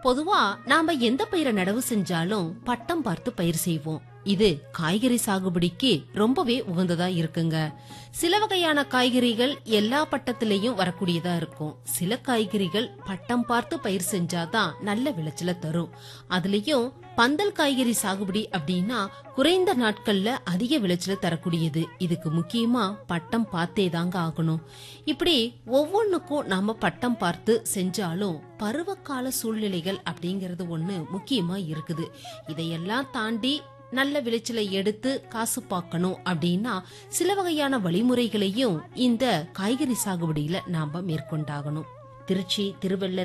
பொதுவா நாம எந்த பயிரை நடவு செஞ்சாலும் பட்டம் பார்த்து பயிர் செய்வோம் இது காய்கறி சாகுபடிக்கு ரொம்பவே உகந்ததா இருக்குங்க சில வகையான காய்கறிகள் எல்லா பட்டத்திலையும் வரக்கூடியதா இருக்கும் சில காய்கறிகள் பட்டம் பார்த்து பயிர் செஞ்சாதான் நல்ல விளைச்சல தரும் அதுலயும் பந்தல் காய்கறி சாகுபடி அப்படின்னா குறைந்த நாட்கள்ல அதிக விளைச்சல தரக்கூடியது இதுக்கு முக்கியமா பட்டம் பார்த்தே தாங்க ஆகணும் இப்படி ஒவ்வொன்னுக்கும் நாம பட்டம் பார்த்து செஞ்சாலும் பருவகால சூழ்நிலைகள் அப்படிங்கறது ஒண்ணு முக்கியமா இருக்குது இதையெல்லாம் தாண்டி நல்ல விளைச்சலை எடுத்து காசு பார்க்கணும் அப்படின்னா சில வகையான வழிமுறைகளையும் இந்த காய்கறி சாகுபடியில நாம மேற்கொண்டாகணும் திருச்சி திருவள்ளர்